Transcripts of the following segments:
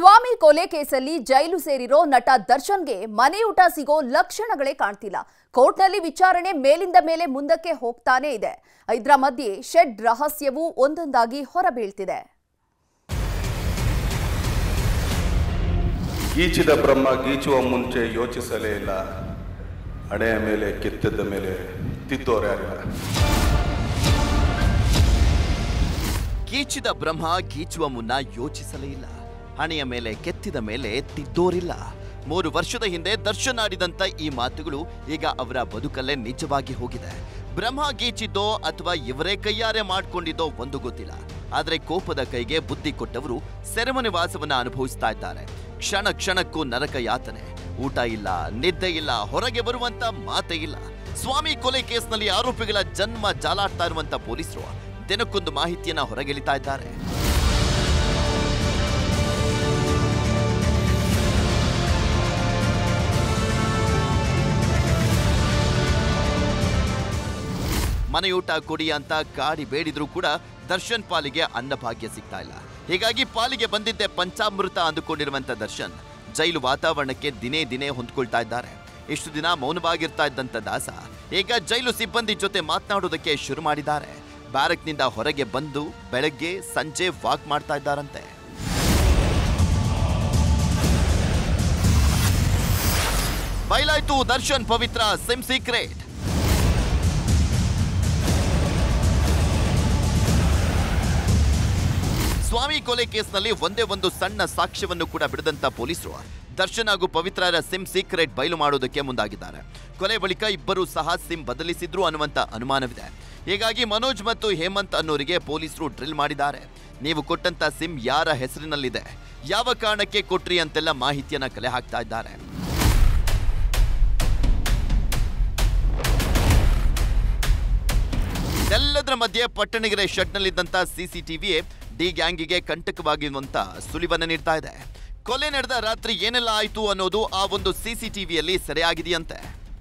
ಸ್ವಾಮಿ ಕೊಲೆ ಕೇಸಲ್ಲಿ ಜೈಲು ಸೇರಿರೋ ನಟ ದರ್ಶನ್ಗೆ ಮನೆಯೂಟ ಸಿಗೋ ಲಕ್ಷಣಗಳೇ ಕಾಣ್ತಿಲ್ಲ ಕೋರ್ಟ್ನಲ್ಲಿ ವಿಚಾರಣೆ ಮೇಲಿಂದ ಮೇಲೆ ಮುಂದಕ್ಕೆ ಹೋಗ್ತಾನೇ ಇದೆ ಇದರ ಮಧ್ಯೆ ಶೆಡ್ ರಹಸ್ಯವೂ ಒಂದೊಂದಾಗಿ ಹೊರಬೀಳ್ತಿದೆ ಗೀಚಿದ ಬ್ರಹ್ಮ ಗೀಚುವ ಮುಂಚೆ ಯೋಚಿಸಲೇ ಇಲ್ಲ ಹಣೆಯ ಮೇಲೆ ಕೆತ್ತಿದ್ದ ಮೇಲೆ ತಿದ್ದೋರು ಯಾರಿಲ್ಲ ಗೀಚಿದ ಬ್ರಹ್ಮ ಗೀಚುವ ಮುನ್ನ ಯೋಚಿಸಲೇ ಇಲ್ಲ ಹಣೆಯ ಮೇಲೆ ಕೆತ್ತಿದ ಮೇಲೆ ತಿದ್ದೋರಿಲ್ಲ ಮೂರು ವರ್ಷದ ಹಿಂದೆ ದರ್ಶನ್ ಆಡಿದಂತ ಈ ಮಾತುಗಳು ಈಗ ಅವರ ಬದುಕಲ್ಲೇ ನಿಜವಾಗಿ ಹೋಗಿದೆ ಬ್ರಹ್ಮ ಗೀಚಿದ್ದೋ ಅಥವಾ ಇವರೇ ಕೈಯಾರೆ ಮಾಡ್ಕೊಂಡಿದ್ದೋ ಒಂದು ಗೊತ್ತಿಲ್ಲ ಆದ್ರೆ ಕೋಪದ ಕೈಗೆ ಬುದ್ಧಿ ಕೊಟ್ಟವರು ಸೆರೆಮನೆ ವಾಸವನ್ನ ಅನುಭವಿಸ್ತಾ ಇದ್ದಾರೆ ಕ್ಷಣ ಕ್ಷಣಕ್ಕೂ ನರಕ ಯಾತನೆ ಊಟ ಇಲ್ಲ ನಿದ್ದೆ ಇಲ್ಲ ಹೊರಗೆ ಬರುವಂತ ಮಾತೇ ಇಲ್ಲ ಸ್ವಾಮಿ ಕೊಲೆ ಕೇಸ್ನಲ್ಲಿ ಆರೋಪಿಗಳ ಜನ್ಮ ಜಾಲಾಡ್ತಾ ಇರುವಂತ ಪೊಲೀಸರು ದಿನಕ್ಕೊಂದು ಮಾಹಿತಿಯನ್ನ ಹೊರಗೆಳಿತಾ ಇದ್ದಾರೆ ಮನೆಯೂಟ ಕೊಡಿ ಅಂತ ಕಾಡಿ ಬೇಡಿದ್ರೂ ಕೂಡ ದರ್ಶನ್ ಪಾಲಿಗೆ ಅನ್ನಭಾಗ್ಯ ಸಿಗ್ತಾ ಇಲ್ಲ ಹೀಗಾಗಿ ಪಾಲಿಗೆ ಬಂದಿದ್ದೆ ಪಂಚಾಮೃತ ಅಂದುಕೊಂಡಿರುವಂತ ದರ್ಶನ್ ಜೈಲು ವಾತಾವರಣಕ್ಕೆ ದಿನೇ ದಿನೇ ಹೊಂದ್ಕೊಳ್ತಾ ಇದ್ದಾರೆ ಇಷ್ಟು ದಿನ ಮೌನವಾಗಿರ್ತಾ ಇದ್ದಂತ ದಾಸ ಈಗ ಜೈಲು ಸಿಬ್ಬಂದಿ ಜೊತೆ ಮಾತನಾಡೋದಕ್ಕೆ ಶುರು ಮಾಡಿದ್ದಾರೆ ಬ್ಯಾರಕ್ನಿಂದ ಹೊರಗೆ ಬಂದು ಬೆಳಗ್ಗೆ ಸಂಜೆ ವಾಕ್ ಮಾಡ್ತಾ ಇದ್ದಾರಂತೆ ಬಯಲಾಯ್ತು ದರ್ಶನ್ ಪವಿತ್ರ ಸಿಮ್ ಸೀಕ್ರೆಟ್ ಸ್ವಾಮಿ ಕೊಲೆ ಕೇಸ್ನಲ್ಲಿ ಒಂದೇ ಒಂದು ಸಣ್ಣ ಸಾಕ್ಷ್ಯವನ್ನು ಕೂಡ ಬಿಡದಂತ ಪೊಲೀಸರು ದರ್ಶನ್ ಹಾಗೂ ಪವಿತ್ರರ ಸಿಮ್ ಸೀಕ್ರೆಟ್ ಬಯಲು ಮಾಡೋದಕ್ಕೆ ಮುಂದಾಗಿದ್ದಾರೆ ಕೊಲೆ ಬಳಿಕ ಇಬ್ಬರು ಸಹ ಸಿಮ್ ಬದಲಿಸಿದ್ರು ಅನ್ನುವಂತ ಅನುಮಾನವಿದೆ ಹೀಗಾಗಿ ಮನೋಜ್ ಮತ್ತು ಹೇಮಂತ್ ಅನ್ನೋರಿಗೆ ಪೊಲೀಸರು ಡ್ರಿಲ್ ಮಾಡಿದ್ದಾರೆ ನೀವು ಕೊಟ್ಟಂತ ಸಿಮ್ ಯಾರ ಹೆಸರಿನಲ್ಲಿದೆ ಯಾವ ಕಾರಣಕ್ಕೆ ಕೊಟ್ರಿ ಅಂತೆಲ್ಲ ಮಾಹಿತಿಯನ್ನ ಕಲೆ ಹಾಕ್ತಾ ಇದ್ದಾರೆ ಇದೆಲ್ಲದರ ಮಧ್ಯೆ ಪಟ್ಟಣಗೆರೆ ಶೆಡ್ನಲ್ಲಿದ್ದಂತ ಸಿಸಿಟಿವಿಯೇ ಡಿ ಗ್ಯಾಂಗಿಗೆ ಕಂಟಕವಾಗಿರುವಂತ ಸುಳಿವನ್ನ ನೀಡ್ತಾ ಇದೆ ಕೊಲೆ ನಡೆದ ರಾತ್ರಿ ಏನೆಲ್ಲ ಆಯ್ತು ಅನ್ನೋದು ಆ ಒಂದು ಸಿಸಿಟಿವಿಯಲ್ಲಿ ಸೆರೆಯಾಗಿದೆಯಂತೆ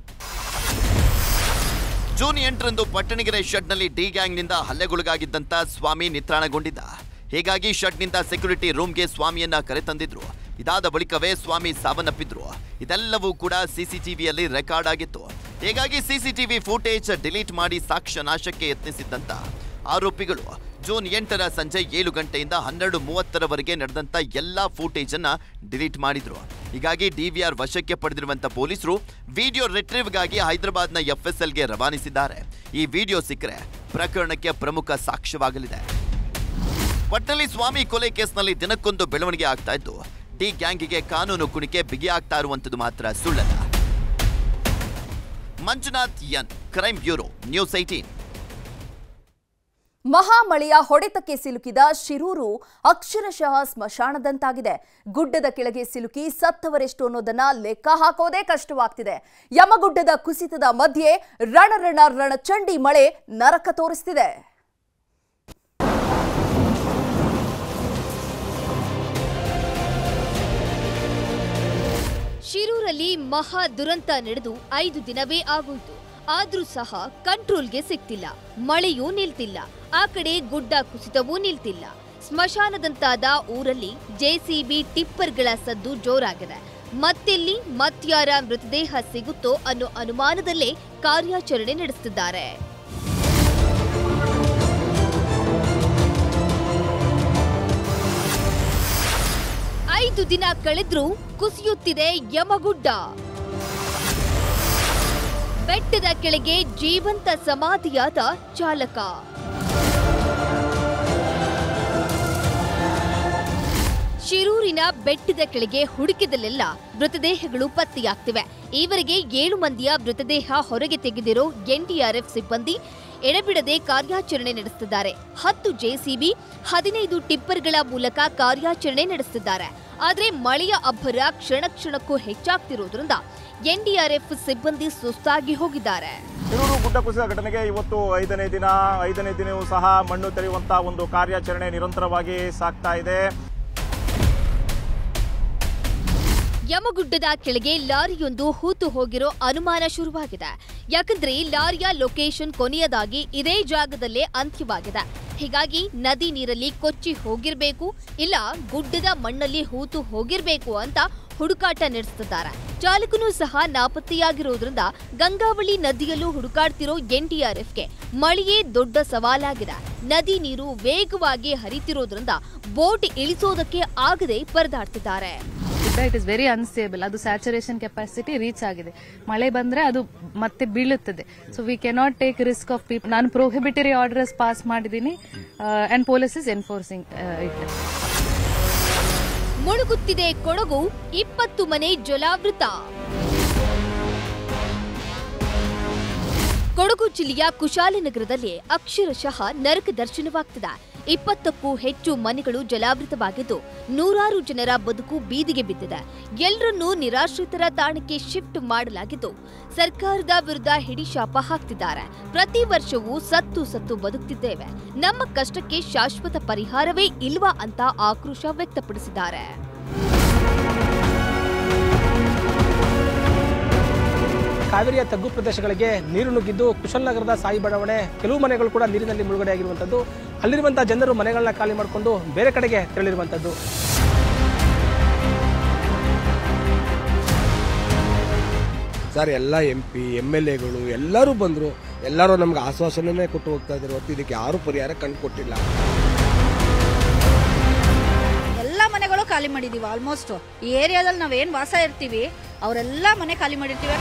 ಜೂನ್ ಎಂಟರಂದು ಪಟ್ಟಣಗೆರೆ ಶೆಡ್ನಲ್ಲಿ ಡಿ ಗ್ಯಾಂಗ್ನಿಂದ ಹಲ್ಲೆಗೊಳಗಾಗಿದ್ದಂತ ಸ್ವಾಮಿ ನಿತ್ರಾಣಗೊಂಡಿದ್ದ ಹೀಗಾಗಿ ಶೆಡ್ನಿಂದ ಸೆಕ್ಯೂರಿಟಿ ರೂಮ್ಗೆ ಸ್ವಾಮಿಯನ್ನ ಕರೆತಂದಿದ್ರು ಇದಾದ ಬಳಿಕವೇ ಸ್ವಾಮಿ ಸಾವನ್ನಪ್ಪಿದ್ರು ಇದೆಲ್ಲವೂ ಕೂಡ ಸಿಸಿಟಿವಿಯಲ್ಲಿ ರೆಕಾರ್ಡ್ ಆಗಿತ್ತು ಹೀಗಾಗಿ ಸಿಸಿಟಿವಿ ಫುಟೇಜ್ ಡಿಲೀಟ್ ಮಾಡಿ ಸಾಕ್ಷ್ಯ ನಾಶಕ್ಕೆ ಯತ್ನಿಸಿದ್ದಂತ ಆರೋಪಿಗಳು ಜೂನ್ ಎಂಟರ ಸಂಜೆ ಏಳು ಗಂಟೆಯಿಂದ ಹನ್ನೆರಡು ಮೂವತ್ತರವರೆಗೆ ನಡೆದಂತ ಎಲ್ಲಾ ಫುಟೇಜ್ ಅನ್ನ ಡಿಲೀಟ್ ಮಾಡಿದ್ರು ಹೀಗಾಗಿ ಡಿವಿಆರ್ ವಶಕ್ಕೆ ಪಡೆದಿರುವಂತ ಪೊಲೀಸರು ವಿಡಿಯೋ ರಿಟ್ರೀವ್ಗಾಗಿ ಹೈದರಾಬಾದ್ನ ಎಫ್ಎಸ್ಎಲ್ಗೆ ರವಾನಿಸಿದ್ದಾರೆ ಈ ವಿಡಿಯೋ ಸಿಕ್ಕರೆ ಪ್ರಕರಣಕ್ಕೆ ಪ್ರಮುಖ ಸಾಕ್ಷ್ಯವಾಗಲಿದೆ ಒಟ್ಟಿನಲ್ಲಿ ಸ್ವಾಮಿ ಕೊಲೆ ಕೇಸ್ನಲ್ಲಿ ದಿನಕ್ಕೊಂದು ಬೆಳವಣಿಗೆ ಆಗ್ತಾ ಇದ್ದು ಡಿ ಗ್ಯಾಂಗಿಗೆ ಕಾನೂನು ಕುಣಿಕೆ ಬಿಗಿಯಾಗ್ತಾ ಇರುವಂತದ್ದು ಮಾತ್ರ ಸುಳ್ಳಲ್ಲ Manjunath N crime bureau News Eighteen ಮಹಾಮಳೆಯ ಹೊಡೆತಕ್ಕೆ ಸಿಲುಕಿದ ಶಿರೂರು ಅಕ್ಷರಶಃ ಸ್ಮಶಾನದಂತಾಗಿದೆ ಗುಡ್ಡದ ಕೆಳಗೆ ಸಿಲುಕಿ ಸತ್ತವರೆಷ್ಟು ಅನ್ನೋದನ್ನ ಲೆಕ್ಕ ಹಾಕೋದೇ ಕಷ್ಟವಾಗ್ತಿದೆ ಯಮಗುಡ್ಡದ ಕುಸಿತದ ಮಧ್ಯೆ ರಣರಣ ರಣಚಂಡಿ ಮಳೆ ನರಕ ತೋರಿಸ್ತಿದೆ ಶಿರೂರಲ್ಲಿ ಮಹಾ ದುರಂತ ನಡೆದು ಐದು ದಿನವೇ ಆಗೋಯ್ತು ಆದ್ರೂ ಸಹ ಕಂಟ್ರೋಲ್ಗೆ ಸಿಗ್ತಿಲ್ಲ ಮಳೆಯೂ ನಿಲ್ತಿಲ್ಲ ಆ ಕಡೆ ಗುಡ್ಡ ಕುಸಿತವೂ ನಿಲ್ತಿಲ್ಲ ಸ್ಮಶಾನದಂತಾದ ಊರಲ್ಲಿ ಜೆಸಿಬಿ ಟಿಪ್ಪರ್ಗಳ ಸದ್ದು ಜೋರಾಗಿದೆ ಮತ್ತೆಲ್ಲಿ ಮತ್ಯಾರ ಮೃತದೇಹ ಸಿಗುತ್ತೋ ಅನ್ನೋ ಅನುಮಾನದಲ್ಲೇ ಕಾರ್ಯಾಚರಣೆ ನಡೆಸುತ್ತಿದ್ದಾರೆ ಐದು ದಿನ ಕಳೆದ್ರೂ ಕುಸಿಯುತ್ತಿದೆ ಯಮಗುಡ್ಡ ಬೆಟ್ಟದ ಕೆಳಗೆ ಜೀವಂತ ಸಮಾಧಿಯಾದ ಚಾಲಕ ಶಿರೂರಿನ ಬೆಟ್ಟದ ಕೆಳಗೆ ಹುಡುಕಿದಲ್ಲೆಲ್ಲ ಮೃತದೇಹಗಳು ಪತ್ತೆಯಾಗ್ತಿವೆ ಈವರೆಗೆ ಏಳು ಮಂದಿಯ ಮೃತದೇಹ ಹೊರಗೆ ತೆಗೆದಿರೋ ಎನ್ಡಿಆರ್ಎಫ್ ಸಿಬ್ಬಂದಿ ಎಡೆಬಿಡದೆ ಕಾರ್ಯಾಚರಣೆ ನಡೆಸುತ್ತಿದ್ದಾರೆ ಹತ್ತು ಜೆಸಿಬಿ ಹದಿನೈದು ಟಿಪ್ಪರ್ಗಳ ಮೂಲಕ ಕಾರ್ಯಾಚರಣೆ ನಡೆಸುತ್ತಿದ್ದಾರೆ ಆದ್ರೆ ಮಳೆಯ ಅಬ್ಬರ ಕ್ಷಣ ಕ್ಷಣಕ್ಕೂ ಹೆಚ್ಚಾಗ್ತಿರೋದ್ರಿಂದ ಎನ್ಡಿಆರ್ಎಫ್ ಸಿಬ್ಬಂದಿ ಸುಸ್ತಾಗಿ ಹೋಗಿದ್ದಾರೆ ಶಿರೂರು ಗುಡ್ಡ ಕುಸಿದ ಘಟನೆಗೆ ಇವತ್ತು ಐದನೇ ದಿನ ಐದನೇ ದಿನವೂ ಸಹ ಮಣ್ಣು ತೆರೆಯುವಂತಹ ಒಂದು ಕಾರ್ಯಾಚರಣೆ ನಿರಂತರವಾಗಿ ಸಾಗ್ತಾ ಇದೆ ಯಮಗುಡ್ಡದ ಕೆಳಗೆ ಲಾರಿಯೊಂದು ಹೂತು ಹೋಗಿರೋ ಅನುಮಾನ ಶುರುವಾಗಿದೆ ಯಾಕಂದ್ರೆ ಲಾರಿಯ ಲೊಕೇಶನ್ ಕೊನೆಯದಾಗಿ ಇದೇ ಜಾಗದಲ್ಲೇ ಅಂತ್ಯವಾಗಿದೆ ಹೀಗಾಗಿ ನದಿ ನೀರಲ್ಲಿ ಕೊಚ್ಚಿ ಹೋಗಿರ್ಬೇಕು ಇಲ್ಲ ಗುಡ್ಡದ ಮಣ್ಣಲ್ಲಿ ಹೂತು ಹೋಗಿರ್ಬೇಕು ಅಂತ ಹುಡುಕಾಟ ನಡೆಸುತ್ತಿದ್ದಾರೆ ಚಾಲಕನೂ ಸಹ ನಾಪತ್ತೆಯಾಗಿರೋದ್ರಿಂದ ಗಂಗಾವಳಿ ನದಿಯಲ್ಲೂ ಹುಡುಕಾಡ್ತಿರೋ ಎನ್ಡಿಆರ್ಎಫ್ಗೆ ಮಳೆಯೇ ದೊಡ್ಡ ಸವಾಲಾಗಿದೆ ನದಿ ನೀರು ವೇಗವಾಗಿ ಹರಿತಿರೋದ್ರಿಂದ ಬೋಟ್ ಇಳಿಸೋದಕ್ಕೆ ಆಗದೆ ಪರದಾಡ್ತಿದ್ದಾರೆ ಗುಡ್ಡ ಇಟ್ ಇಸ್ ವೆರಿ ಅನ್ಸ್ಟೇಬಲ್ ಅದು ಸ್ಯಾಚುರೇಷನ್ ಕೆಪಾಸಿಟಿ ರೀಚ್ ಆಗಿದೆ ಮಳೆ ಬಂದ್ರೆ ಅದು ಮತ್ತೆ ಬೀಳುತ್ತದೆ so we cannot take risk of people ನಾನು ಪ್ರೊಹಿಬಿಟರಿ ಆರ್ಡರ್ಸ್ ಪಾಸ್ ಮಾಡಿದ್ದೀನಿ and police is enforcing it ಮುಳುಗುತ್ತಿದೆ ಕೊಡಗು ಇಪ್ಪತ್ತು ಮನೆ ಜಲಾವೃತ ಕೊಡಗು ಜಿಲ್ಲೆಯ ಕುಶಾಲನಗರದಲ್ಲಿ ಅಕ್ಷರಶಃ ನರಕ ದರ್ಶನವಾಗ್ತಿದೆ ಇಪ್ಪತ್ತಕ್ಕೂ ಹೆಚ್ಚು ಮನೆಗಳು ಜಲಾವೃತವಾಗಿದ್ದು ನೂರಾರು ಜನರ ಬದುಕು ಬೀದಿಗೆ ಬಿದ್ದಿದೆ ಎಲ್ಲರನ್ನೂ ನಿರಾಶ್ರಿತರ ತಾಣಕ್ಕೆ ಶಿಫ್ಟ್ ಮಾಡಲಾಗಿದ್ದು ಸರ್ಕಾರದ ವಿರುದ್ಧ ಹಿಡಿಶಾಪ ಹಾಕ್ತಿದ್ದಾರೆ ಪ್ರತಿ ವರ್ಷವೂ ಸತ್ತು ಸತ್ತು ಬದುಕ್ತಿದ್ದೇವೆ ನಮ್ಮ ಕಷ್ಟಕ್ಕೆ ಶಾಶ್ವತ ಪರಿಹಾರವೇ ಇಲ್ವಾ ಅಂತ ಆಕ್ರೋಶ ವ್ಯಕ್ತಪಡಿಸಿದ್ದಾರೆ ಕಾವೇರಿಯ ತಗ್ಗು ಪ್ರದೇಶಗಳಿಗೆ ನೀರು ನುಗ್ಗಿದ್ದು ಕುಶಲನಗರದ ಸಾಯಿ ಬಡಾವಣೆ ಕೆಲವು ಮನೆಗಳು ಕೂಡ ನೀರಿನಲ್ಲಿ ಮುಳುಗಡೆಯಾಗಿರುವಂಥದ್ದು ಅಲ್ಲಿರುವಂತಹ ಜನರು ಮನೆಗಳನ್ನ ಖಾಲಿ ಮಾಡಿಕೊಂಡು ಬೇರೆ ಕಡೆಗೆ ತೆರಳಿರುವಂಥದ್ದು ಸರ್ ಎಲ್ಲ ಎಂ ಪಿ ಎಮ್ ಎಲ್ ಎಗಳು ಎಲ್ಲರೂ ಬಂದರು ಎಲ್ಲರೂ ನಮ್ಗೆ ಆಶ್ವಾಸನೆ ಕೊಟ್ಟು ಹೋಗ್ತಾ ಇದ್ದಾರೆ ಹೊತ್ತು ಇದಕ್ಕೆ ಯಾರೂ ಪರಿಹಾರ ಕಂಡು ಕೊಟ್ಟಿಲ್ಲ ಎಲ್ಲ ಮನೆಗಳು ಖಾಲಿ ಮಾಡಿದೀವಿ ಆಲ್ಮೋಸ್ಟ್ ಈ ಏರಿಯಾದಲ್ಲಿ ನಾವೇನ್ ವಾಸ ಇರ್ತೀವಿ ಅವರೆಲ್ಲ ಮನೆ ಖಾಲಿ ಮಾಡಿರ್ತೀವಿ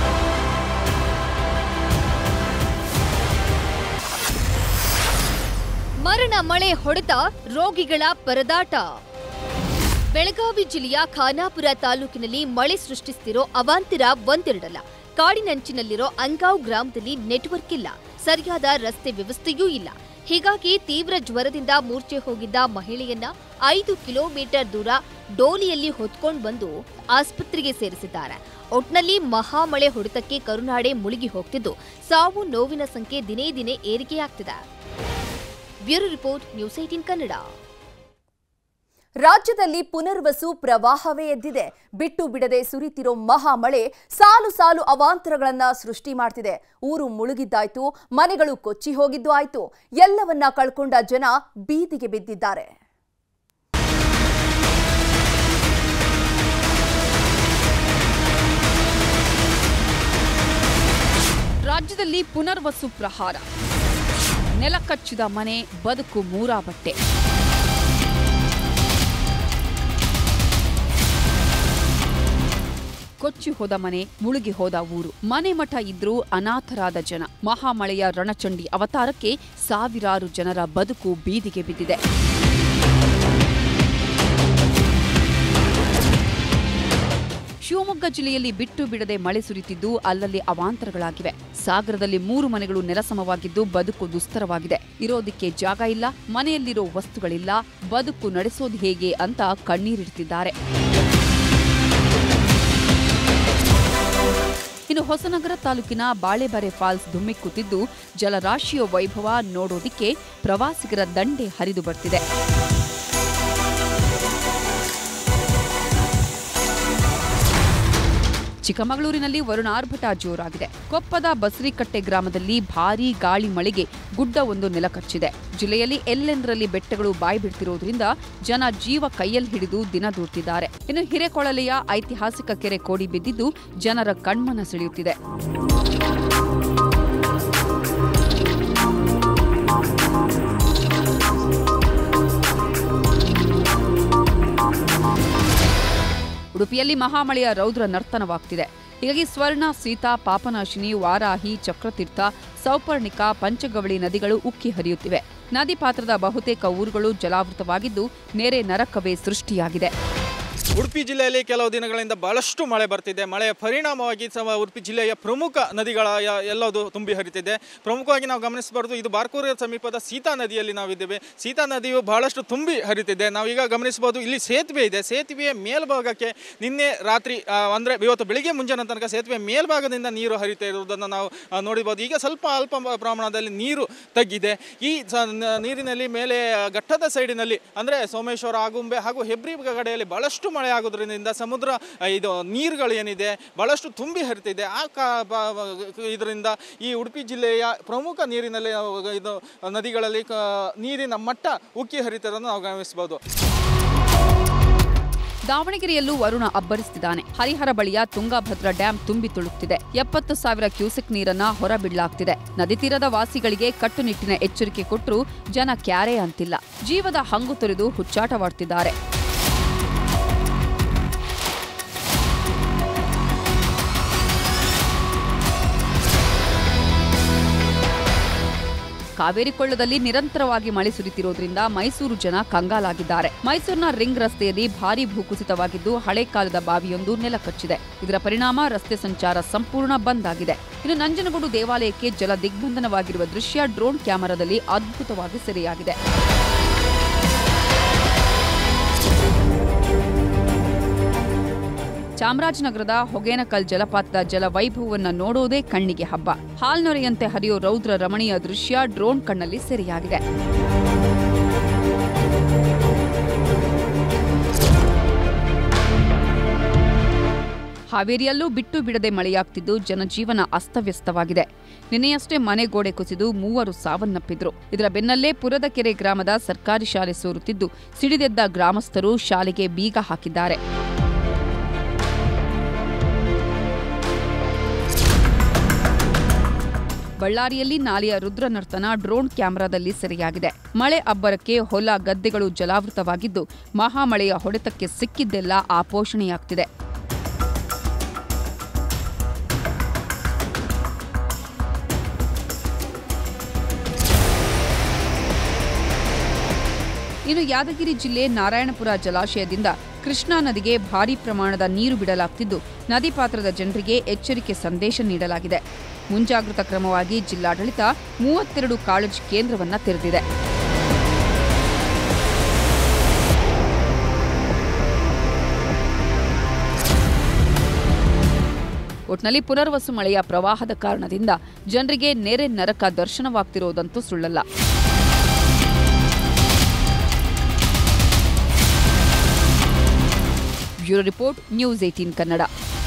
ಮರಣ ಮಳೆ ಹೊಡೆತ ರೋಗಿಗಳ ಪರದಾಟ ಬೆಳಗಾವಿ ಜಿಲ್ಲೆಯ ಖಾನಾಪುರ ತಾಲೂಕಿನಲ್ಲಿ ಮಳೆ ಸೃಷ್ಟಿಸ್ತಿರೋ ಅವಾಂತರ ಒಂದೆರಡಲ್ಲ ಕಾಡಿನಂಚಿನಲ್ಲಿರೋ ಅಂಗಾವ್ ಗ್ರಾಮದಲ್ಲಿ ನೆಟ್ವರ್ಕ್ ಇಲ್ಲ ಸರಿಯಾದ ರಸ್ತೆ ವ್ಯವಸ್ಥೆಯೂ ಇಲ್ಲ ಹೀಗಾಗಿ ತೀವ್ರ ಜ್ವರದಿಂದ ಮೂರ್ಛೆ ಹೋಗಿದ್ದ ಮಹಿಳೆಯನ್ನ ಐದು ಕಿಲೋಮೀಟರ್ ದೂರ ಡೋಲಿಯಲ್ಲಿ ಹೊತ್ಕೊಂಡು ಬಂದು ಆಸ್ಪತ್ರೆಗೆ ಸೇರಿಸಿದ್ದಾರೆ ಒಟ್ನಲ್ಲಿ ಮಹಾಮಳೆ ಹೊಡೆತಕ್ಕೆ ಕರುನಾಡೆ ಮುಳುಗಿ ಹೋಗ್ತಿದ್ದು ಸಾವು ನೋವಿನ ಸಂಖ್ಯೆ ದಿನೇ ದಿನೇ ಏರಿಕೆಯಾಗ್ತಿದೆ bureau report News Eighteen Kannada ರಾಜ್ಯದಲ್ಲಿ ಪುನರ್ವಸು ಪ್ರವಾಹವೇ ಎದ್ದಿದೆ ಬಿಟ್ಟು ಬಿಡದೆ ಸುರಿತಿರೋ ಮಹಾಮಳೆ ಸಾಲು ಸಾಲು ಅವಾಂತರಗಳನ್ನ ಸೃಷ್ಟಿ ಮಾಡ್ತಿದೆ ಊರು ಮುಳುಗಿದ್ದಾಯ್ತು ಮನೆಗಳು ಕೊಚ್ಚಿ ಹೋಗಿದ್ದು ಆಯ್ತು ಎಲ್ಲವನ್ನ ಕಳ್ಕೊಂಡ ಜನ ಬೀದಿಗೆ ಬಿದ್ದಿದ್ದಾರೆ ರಾಜ್ಯದಲ್ಲಿ ಪುನರ್ವಸು ಪ್ರಹಾರ ನೆಲಕಚ್ಚಿದ ಮನೆ ಬದುಕು ಮೂರಾ ಬಟ್ಟೆ ಕೊಚ್ಚಿ ಹೋದ ಮನೆ ಮುಳುಗಿ ಹೋದ ಊರು ಮನೆ ಮಠ ಇದ್ರೂ ಅನಾಥರಾದ ಜನ ಮಹಾಮಳೆಯ ರಣಚಂಡಿ ಅವತಾರಕ್ಕೆ ಸಾವಿರಾರು ಜನರ ಬದುಕು ಬೀದಿಗೆ ಬಿದ್ದಿದೆ ಶಿವಮೊಗ್ಗ ಜಿಲ್ಲೆಯಲ್ಲಿ ಬಿಟ್ಟು ಬಿಡದೆ ಮಳೆ ಸುರಿತಿದ್ದು ಅಲ್ಲಲ್ಲಿ ಅವಾಂತರಗಳಾಗಿವೆ ಸಾಗರದಲ್ಲಿ ಮೂರು ಮನೆಗಳು ನೆಲಸಮವಾಗಿದ್ದು ಬದುಕು ದುಸ್ತರವಾಗಿದೆ ಇರೋದಿಕ್ಕೆ ಜಾಗ ಇಲ್ಲ ಮನೆಯಲ್ಲಿರೋ ವಸ್ತುಗಳಿಲ್ಲ ಬದುಕು ನಡೆಸೋದು ಹೇಗೆ ಅಂತ ಕಣ್ಣೀರಿಡ್ತಿದ್ದಾರೆ ಇನ್ನು ಹೊಸನಗರ ತಾಲೂಕಿನ ಬಾಳೆಬಾರೆ ಫಾಲ್ಸ್ ಧುಮ್ಮಿಕ್ಕುತ್ತಿದ್ದು ಜಲರಾಶಿಯ ವೈಭವ ನೋಡೋದಿಕ್ಕೆ ಪ್ರವಾಸಿಗರ ದಂಡೆ ಹರಿದು ಬರ್ತಿದೆ ಚಿಕ್ಕಮಗಳೂರಿನಲ್ಲಿ ವರುಣಾರ್ಭಟ ಜೋರಾಗಿದೆ ಕೊಪ್ಪದ ಬಸರಿಕಟ್ಟೆ ಗ್ರಾಮದಲ್ಲಿ ಭಾರೀ ಗಾಳಿ ಮಳೆಗೆ ಗುಡ್ಡವೊಂದು ನೆಲಕಚ್ಚಿದೆ ಜಿಲ್ಲೆಯಲ್ಲಿ ಎಲ್ಲೆಂದರಲ್ಲಿ ಬೆಟ್ಟಗಳು ಬಾಯಿ ಬಿಡ್ತಿರೋದ್ರಿಂದ ಜನ ಜೀವ ಕೈಯಲ್ಲಿ ಹಿಡಿದು ದಿನ ದೂಡ್ತಿದ್ದಾರೆ ಇನ್ನು ಹಿರೇಕೊಳಲೆಯ ಐತಿಹಾಸಿಕ ಕೆರೆ ಕೋಡಿ ಬಿದ್ದಿದ್ದು ಜನರ ಕಣ್ಮನ ಸೆಳೆಯುತ್ತಿದೆ ಉಡುಪಿಯಲ್ಲಿ ಮಹಾಮಳೆಯ ರೌದ್ರ ನರ್ತನವಾಗ್ತಿದೆ ಹೀಗಾಗಿ ಸ್ವರ್ಣ ಸೀತಾ ಪಾಪನಾಶಿನಿ ವಾರಾಹಿ ಚಕ್ರತೀರ್ಥ ಸೌಪರ್ಣಿಕ ಪಂಚಗವಳಿ ನದಿಗಳು ಉಕ್ಕಿ ಹರಿಯುತ್ತಿವೆ ನದಿ ಪಾತ್ರದ ಬಹುತೇಕ ಊರುಗಳು ಜಲಾವೃತವಾಗಿದ್ದು ನೆರೆ ನರಕವೇ ಸೃಷ್ಟಿಯಾಗಿದೆ ಉಡುಪಿ ಜಿಲ್ಲೆಯಲ್ಲಿ ಕೆಲವು ದಿನಗಳಿಂದ ಬಹಳಷ್ಟು ಮಳೆ ಬರ್ತಿದೆ ಮಳೆಯ ಪರಿಣಾಮವಾಗಿ ಸಹ ಉಡುಪಿ ಜಿಲ್ಲೆಯ ಪ್ರಮುಖ ನದಿಗಳ ಯ- ಎಲ್ಲದು ತುಂಬಿ ಹರಿತಿದೆ ಪ್ರಮುಖವಾಗಿ ನಾವು ಗಮನಿಸಬಾರ್ದು ಇದು ಬಾರ್ಕೂರಿನ ಸಮೀಪದ ಸೀತಾ ನದಿಯಲ್ಲಿ ನಾವಿದ್ದೇವೆ ಸೀತಾ ನದಿಯು ಬಹಳಷ್ಟು ತುಂಬಿ ಹರಿತಿದೆ ನಾವೀಗ ಗಮನಿಸಬಹುದು ಇಲ್ಲಿ ಸೇತುವೆ ಇದೆ ಸೇತುವೆಯ ಮೇಲ್ಭಾಗಕ್ಕೆ ನಿನ್ನೆ ರಾತ್ರಿ ಆ, ಅಂದ್ರೆ ಇವತ್ತು ಬೆಳಿಗ್ಗೆ ಮುಂಜಾನೆ ತನಕ ಸೇತುವೆ ಮೇಲ್ಭಾಗದಿಂದ ನೀರು ಹರಿತಾ ಇರುವುದನ್ನು ನಾವು ಆ, ನೋಡಿರ್ಬೋದು ಈಗ ಸ್ವಲ್ಪ ಅಲ್ಪ ಪ್ರಮಾಣದಲ್ಲಿ ನೀರು ತಗ್ಗಿದೆ ಈ ಸ- ನ- ನೀರಿನಲ್ಲಿ ಮೇಲೆ ಆ, ಘಟ್ಟದ ಸೈಡಿನಲ್ಲಿ ಅಂದರೆ ಸೋಮೇಶ್ವರ ಆಗುಂಬೆ ಹಾಗೂ ಹೆಬ್ರಿ ಕಡೆಯಲ್ಲಿ ಬಹಳಷ್ಟು ಮಳೆ ಆಗೋದ್ರಿಂದ ಸಮುದ್ರ ಆ, ಇದು ನೀರುಗಳು ಏನಿದೆ ಬಹಳಷ್ಟು ತುಂಬಿ ಹರಿತಿದೆ ಆ ಕಾ ಬ- ಬ- ಇದರಿಂದ ಈ ಉಡುಪಿ ಜಿಲ್ಲೆಯ ಪ್ರಮುಖ ನೀರಿನಲ್ಲಿ ಆ, ಇದು ನದಿಗಳಲ್ಲಿ ಕ- ನೀರಿನ ಮಟ್ಟ ಉಕ್ಕಿ ಹರಿತಿರೋದನ್ನು ನಾವು ಗಮನಿಸಬಹುದು ದಾವಣಗೆರೆಯಲ್ಲೂ ವರುಣ ಅಬ್ಬರಿಸುತ್ತಿದ್ದಾನೆ ಹರಿಹರ ಬಳಿಯ ತುಂಗಭದ್ರಾ ಡ್ಯಾಂ ತುಂಬಿ ತುಳುಕ್ತಿದೆ ಎಪ್ಪತ್ತು ಸಾವಿರ ಕ್ಯೂಸೆಕ್ ನೀರನ್ನ ಹೊರಬಿಡಲಾಗ್ತಿದೆ ನದಿ ತೀರದ ವಾಸಿಗಳಿಗೆ ಕಟ್ಟುನಿಟ್ಟಿನ ಎಚ್ಚರಿಕೆ ಕೊಟ್ಟರೂ ಜನ ಕ್ಯಾರೆ ಅಂತಿಲ್ಲ ಜೀವದ ಹಂಗು ತೊರೆದು ಹುಚ್ಚಾಟವಾಡ್ತಿದ್ದಾರೆ ಕಾವೇರಿ ಕೊಳ್ಳದಲ್ಲಿ ನಿರಂತರವಾಗಿ ಮಳೆ ಸುರಿತಿರೋದ್ರಿಂದ ಮೈಸೂರು ಜನ ಕಂಗಾಲಾಗಿದ್ದಾರೆ ಮೈಸೂರಿನ ರಿಂಗ್ ರಸ್ತೆಯಲ್ಲಿ ಭಾರೀ ಭೂಕುಸಿತವಾಗಿದ್ದು ಹಳೆ ಕಾಲದ ಬಾವಿಯೊಂದು ನೆಲಕಚ್ಚಿದೆ ಇದರ ಪರಿಣಾಮ ರಸ್ತೆ ಸಂಚಾರ ಸಂಪೂರ್ಣ ಬಂದ್ ಆಗಿದೆ ಇನ್ನು ನಂಜನಗೂಡು ದೇವಾಲಯಕ್ಕೆ ಜಲ ದಿಗ್ಬಂಧನವಾಗಿರುವ ದೃಶ್ಯ ಡ್ರೋನ್ ಕ್ಯಾಮೆರಾದಲ್ಲಿ ಅದ್ಭುತವಾಗಿ ಸೆರೆಯಾಗಿದೆ ಚಾಮರಾಜನಗರದ ಹೊಗೇನಕಲ್ ಜಲಪಾತದ ಜಲ ವೈಭವವನ್ನು ನೋಡೋದೇ ಕಣ್ಣಿಗೆ ಹಬ್ಬ ಹಾಲ್ನೊರೆಯಂತೆ ಹರಿಯೋ ರೌದ್ರ ರಮಣೀಯ ದೃಶ್ಯ ಡ್ರೋನ್ ಕಣ್ಣಲ್ಲಿ ಸೆರೆಯಾಗಿದೆ ಹಾವೇರಿಯಲ್ಲೂ ಬಿಟ್ಟು ಬಿಡದೆ ಮಳೆಯಾಗ್ತಿದ್ದು ಜನಜೀವನ ಅಸ್ತವ್ಯಸ್ತವಾಗಿದೆ ನಿನ್ನೆಯಷ್ಟೇ ಮನೆ ಗೋಡೆ ಕುಸಿದು ಮೂವರು ಸಾವನ್ನಪ್ಪಿದ್ರು ಇದರ ಬೆನ್ನಲ್ಲೇ ಪುರದಕೆರೆ ಗ್ರಾಮದ ಸರ್ಕಾರಿ ಶಾಲೆ ಸೋರುತ್ತಿದ್ದು ಸಿಡಿದೆದ್ದ ಗ್ರಾಮಸ್ಥರು ಶಾಲೆಗೆ ಬೀಗ ಹಾಕಿದ್ದಾರೆ ಬಳ್ಳಾರಿಯಲ್ಲಿ ನಾಲೆಯ ರುದ್ರ ನರ್ತನ ಡ್ರೋನ್ ಕ್ಯಾಮೆರಾದಲ್ಲಿ ಸೆರೆಯಾಗಿದೆ ಮಳೆ ಅಬ್ಬರಕ್ಕೆ ಹೊಲ ಗದ್ದೆಗಳು ಜಲಾವೃತವಾಗಿದ್ದು ಮಹಾಮಳೆಯ ಹೊಡೆತಕ್ಕೆ ಸಿಕ್ಕಿದ್ದೆಲ್ಲ ಆಪೋಷಣೆಯಾಗ್ತಿದೆ ಇನ್ನು ಯಾದಗಿರಿ ಜಿಲ್ಲೆ ನಾರಾಯಣಪುರ ಜಲಾಶಯದಿಂದ ಕೃಷ್ಣಾ ನದಿಗೆ ಭಾರೀ ಪ್ರಮಾಣದ ನೀರು ಬಿಡಲಾಗ್ತಿದ್ದು ನದಿ ಪಾತ್ರದ ಜನರಿಗೆ ಎಚ್ಚರಿಕೆ ಸಂದೇಶ ನೀಡಲಾಗಿದೆ ಮುಂಜಾಗೃತಾ ಕ್ರಮವಾಗಿ ಜಿಲ್ಲಾಡಳಿತ ಮೂವತ್ತೆರಡು ಕಾಳಜಿ ಕೇಂದ್ರವನ್ನ ತೆರೆದಿದೆ ಒಟ್ನಲ್ಲಿ ಪುನರ್ವಸು ಮಳೆಯ ಪ್ರವಾಹದ ಕಾರಣದಿಂದ ಜನರಿಗೆ ನೆರೆ ನರಕ ದರ್ಶನವಾಗ್ತಿರೋದಂತೂ ಸುಳ್ಳಲ್ಲ bureau report News Eighteen Kannada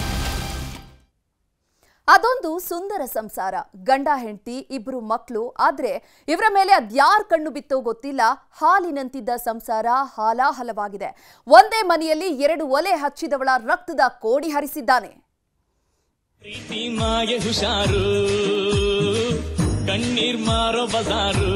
ಅದೊಂದು ಸುಂದರ ಸಂಸಾರ ಗಂಡ ಹೆಂಡತಿ ಇಬ್ರು ಮಕ್ಕಳು ಆದ್ರೆ ಇವರ ಮೇಲೆ ಅದ್ಯಾರ್ ಕಣ್ಣು ಬಿತ್ತೋ ಗೊತ್ತಿಲ್ಲ ಹಾಲಿನಂತಿದ್ದ ಸಂಸಾರ ಹಾಲಾಹಲವಾಗಿದೆ ಒಂದೇ ಮನೆಯಲ್ಲಿ ಎರಡು ಒಲೆ ಹಚ್ಚಿದವಳ ರಕ್ತದ ಕೋಡಿ ಹರಿಸಿದ್ದಾನೆ ಪ್ರೀತಿ ಮಾಗೆ ಹುಷಾರು ಕಣ್ಣೀರ್ ಮಾರೋ ಬಜಾರು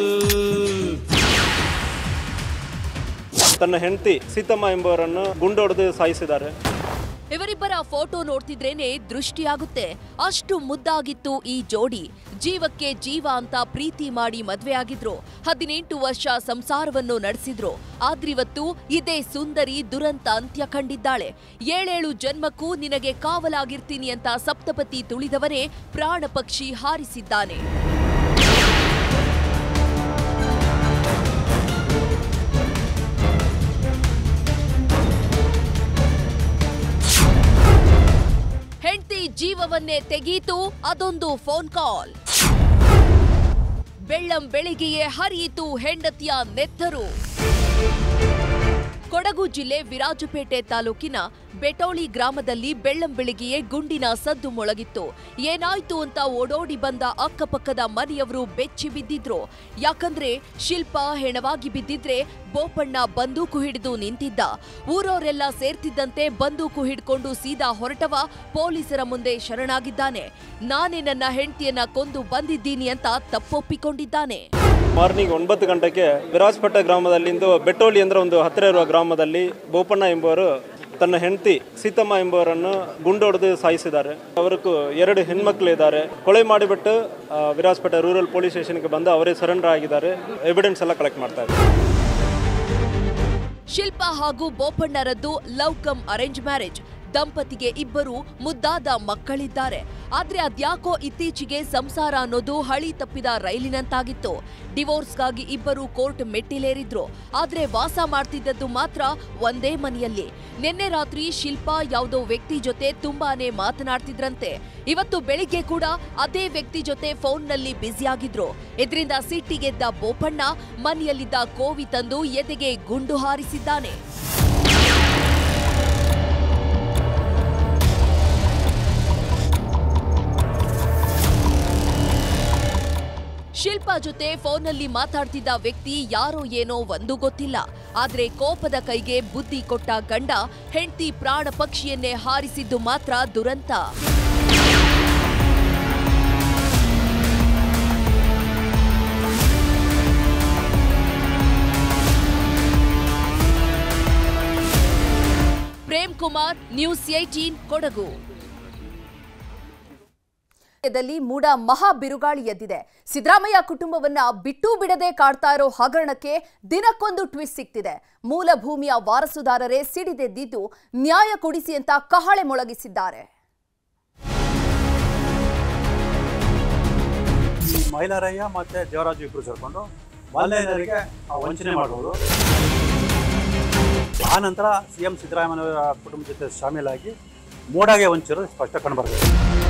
ತನ್ನ ಹೆಂಡತಿ ಸೀತಮ್ಮ ಎಂಬುವರನ್ನು ಗುಂಡೊಡೆದು ಸಾಯಿಸಿದ್ದಾರೆ ಇವರಿಬ್ಬರ ಫೋಟೋ ನೋಡ್ತಿದ್ರೇನೆ ದೃಷ್ಟಿಯಾಗುತ್ತೆ ಅಷ್ಟು ಮುದ್ದಾಗಿತ್ತು ಈ ಜೋಡಿ ಜೀವಕ್ಕೆ ಜೀವ ಅಂತ ಪ್ರೀತಿ ಮಾಡಿ ಮದ್ವೆ ಆಗಿದ್ರು ಹದಿನೆಂಟು ವರ್ಷ ಸಂಸಾರವನ್ನು ನಡೆಸಿದ್ರು ಆದ್ರಿವತ್ತು ಇದೇ ಸುಂದರಿ ದುರಂತ ಅಂತ್ಯ ಕಂಡಿದ್ದಾಳೆ ಏಳೇಳು ಜನ್ಮಕ್ಕೂ ನಿನಗೆ ಕಾವಲಾಗಿರ್ತೀನಿ ಅಂತ ಸಪ್ತಪತಿ ತುಳಿದವನೇ ಪ್ರಾಣ ಪಕ್ಷಿ ಹಾರಿಸಿದ್ದಾನೆ ಹೆಂಡತಿ ಜೀವವನ್ನೇ ತೆಗೀತು ಅದೊಂದು ಫೋನ್ ಕಾಲ್ ಬೆಳ್ಳಂ ಬೆಳಿಗ್ಗೆಯೇ ಹರಿಯಿತು ಹೆಂಡತಿಯ ನೆತ್ತರು ಕೊಡಗು ಜಿಲ್ಲೆ ವಿರಾಜಪೇಟೆ ತಾಲೂಕಿನ ಬೆಟೋಳಿ ಗ್ರಾಮದಲ್ಲಿ ಬೆಳ್ಳಂ ಬೆಳಿಗ್ಗೆಯೇ ಗುಂಡಿನ ಸದ್ದು ಮೊಳಗಿತ್ತು ಏನಾಯ್ತು ಅಂತ ಓಡೋಡಿ ಬಂದ ಅಕ್ಕಪಕ್ಕದ ಮನೆಯವರು ಬೆಚ್ಚಿ ಬಿದ್ದಿದ್ರು ಯಾಕಂದ್ರೆ ಶಿಲ್ಪ ಹೆಣವಾಗಿ ಬಿದ್ದಿದ್ರೆ ಬೋಪಣ್ಣ ಬಂದೂಕು ಹಿಡಿದು ನಿಂತಿದ್ದ ಊರವರೆಲ್ಲ ಸೇರ್ತಿದ್ದಂತೆ ಬಂದೂಕು ಹಿಡ್ಕೊಂಡು ಸೀದಾ ಹೊರಟವ ಪೊಲೀಸರ ಮುಂದೆ ಶರಣಾಗಿದ್ದಾನೆ ನಾನೇ ನನ್ನ ಹೆಂಡತಿಯನ್ನ ಕೊಂದು ಬಂದಿದ್ದೀನಿ ಅಂತ ತಪ್ಪೊಪ್ಪಿಕೊಂಡಿದ್ದಾನೆ ಮಾರ್ನಿಂಗ್ ಒಂಬತ್ತು ಗಂಟೆಗೆ ವಿರಾಜಪೇಟೆ ಗ್ರಾಮದಲ್ಲಿಂದು ಬೆಟ್ಟೋಳಿ ಅಂದ್ರೆ ಒಂದು ಹತ್ತಿರ ಇರುವ ಗ್ರಾಮದಲ್ಲಿ ಬೋಪಣ್ಣ ಎಂಬುವರು ತನ್ನ ಹೆಂಡತಿ ಸೀತಮ್ಮ ಎಂಬುವರನ್ನು ಗುಂಡೊಡೆದು ಸಾಯಿಸಿದ್ದಾರೆ ಅವರಿಗೂ ಎರಡು ಹೆಣ್ಮಕ್ಳು ಇದ್ದಾರೆ ಕೊಲೆ ಮಾಡಿಬಿಟ್ಟು ಆ, ವಿರಾಜಪೇಟೆ ರೂರಲ್ ಪೊಲೀಸ್ ಸ್ಟೇಷನ್ಗೆ ಬಂದು ಅವರೇ ಸರೆಂಡರ್ ಆಗಿದ್ದಾರೆ ಎವಿಡೆನ್ಸ್ ಎಲ್ಲ ಕಲೆಕ್ಟ್ ಮಾಡ್ತಾ ಇದ್ದಾರೆ ಶಿಲ್ಪ ಹಾಗೂ ಬೋಪಣ್ಣರದ್ದು ಲವ್ ಕಮ್ ಅರೇಂಜ್ ಮ್ಯಾರೇಜ್ ದಂಪತಿಗೆ ಇಬ್ಬರು ಮುದ್ದಾದ ಮಕ್ಕಳಿದ್ದಾರೆ ಆದ್ರೆ ಅದ್ಯಾಕೋ ಇತ್ತೀಚೆಗೆ ಸಂಸಾರ ಅನ್ನೋದು ಹಳಿ ತಪ್ಪಿದ ರೈಲಿನಂತಾಗಿತ್ತು ಡಿವೋರ್ಸ್ಗಾಗಿ ಇಬ್ಬರು ಕೋರ್ಟ್ ಮೆಟ್ಟಿಲೇರಿದ್ರು ಆದ್ರೆ ವಾಸ ಮಾಡ್ತಿದ್ದದ್ದು ಮಾತ್ರ ಒಂದೇ ಮನೆಯಲ್ಲಿ ನಿನ್ನೆ ರಾತ್ರಿ ಶಿಲ್ಪಾ ಯಾವುದೋ ವ್ಯಕ್ತಿ ಜೊತೆ ತುಂಬಾನೇ ಮಾತನಾಡ್ತಿದ್ರಂತೆ ಇವತ್ತು ಬೆಳಿಗ್ಗೆ ಕೂಡ ಅದೇ ವ್ಯಕ್ತಿ ಜೊತೆ ಫೋನ್ನಲ್ಲಿ ಬ್ಯುಸಿಯಾಗಿದ್ರು ಇದರಿಂದ ಸಿಟ್ಟಿಗೆದ್ದ ಬೋಪಣ್ಣ ಮನೆಯಲ್ಲಿದ್ದ ಕೋವಿ ತಂದು ಎದೆಗೆ ಗುಂಡು ಹಾರಿಸಿದ್ದಾನೆ ಜೊತೆ ಫೋನಲ್ಲಿ ಮಾತಾಡ್ತಿದ್ದ ವ್ಯಕ್ತಿ ಯಾರೋ ಏನೋ ಒಂದು ಗೊತ್ತಿಲ್ಲ ಆದ್ರೆ ಕೋಪದ ಕೈಗೆ ಬುದ್ಧಿ ಕೊಟ್ಟ ಗಂಡ ಹೆಂಡತಿ ಪ್ರಾಣ ಪಕ್ಷಿಯನ್ನೇ ಹಾರಿಸಿದ್ದು ಮಾತ್ರ ದುರಂತ ಪ್ರೇಮ್ ಕುಮಾರ್ ನ್ಯೂಸ್ ಏಟೀನ್ ಕೊಡಗು ದಲ್ಲಿ ಮೂಡ ಮಹಾ ಬಿರುಗಾಳಿ ಎದ್ದಿದೆ ಸಿದ್ದರಾಮಯ್ಯ ಕುಟುಂಬವನ್ನ ಬಿಟ್ಟೂ ಬಿಡದೆ ಕಾಡ್ತಾ ಇರೋ ಹಗರಣಕ್ಕೆ ದಿನಕ್ಕೊಂದು ಟ್ವಿಸ್ಟ್ ಸಿಗ್ತಿದೆ ಮೂಲ ಭೂಮಿಯ ವಾರಸುದಾರರೇ ಸಿಡಿದೆದ್ದಿದ್ದು ನ್ಯಾಯ ಕೊಡಿಸಿ ಅಂತ ಕಹಳೆ ಮೊಳಗಿಸಿದ್ದಾರೆ ಈ ಮೈಲಾರಯ್ಯ ಮತ್ತೆ ದೇವರಾಜು ಇಬ್ರು ಸೇರ್ಕೊಂಡು ಮಲ್ಲೇನರಿಗೆ ವಂಚನೆ ಮಾಡುವುದು ಆ ನಂತರ ಸಿ ಎಂ ಸಿದ್ದರಾಮಯ್ಯ ಕುಟುಂಬ ಜೊತೆ ಶಾಮೀಲಾಗಿ ಮೂಡಾಗೆ ವಂಚಿರೋದು ಸ್ಪಷ್ಟ ಕಂಡುಬರ್ತದೆ